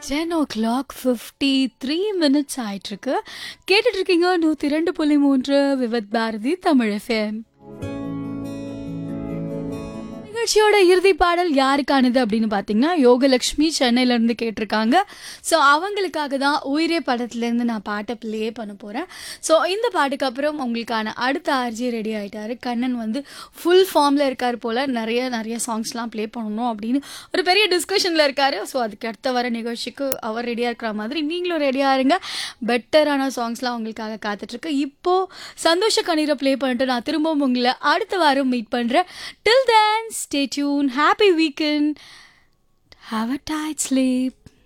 ten o'clock fifty three minutes ஆயிட்டிருக்கு கேட்டுட்டு இருக்கீங்க நூற்றி ரெண்டு புள்ளி மூன்று விவத் பாரதி தமிழ் எஃப்எம் நிகழ்ச்சியோட இறுதி பாடல் யாருக்கானது அப்படின்னு பார்த்தீங்கன்னா யோகலக்ஷ்மி சென்னையிலேருந்து கேட்டிருக்காங்க ஸோ அவங்களுக்காக தான் உயிரே படத்துலேருந்து நான் பாட்டை ப்ளே பண்ண போகிறேன் ஸோ இந்த பாட்டுக்கு அப்புறம் உங்களுக்கான அடுத்த ஆர்ஜி ரெடி ஆகிட்டாரு கண்ணன் வந்து ஃபுல் ஃபார்மில் இருக்கார் போல் நிறைய நிறைய சாங்ஸ்லாம் ப்ளே பண்ணணும் அப்படின்னு ஒரு பெரிய டிஸ்கஷனில் இருக்கார் ஸோ அதுக்கு அடுத்த வர நிகழ்ச்சிக்கு அவர் ரெடியாக இருக்கிற மாதிரி நீங்களும் ரெடியாக இருங்க பெட்டரான சாங்ஸ்லாம் உங்களுக்காக காத்துட்ருக்கு இப்போது சந்தோஷ கண்ணீரை ப்ளே பண்ணிட்டு நான் திரும்பவும் உங்களை அடுத்த வாரம் மீட் பண்ணுறேன் till then stay tuned happy weekend have a tight sleep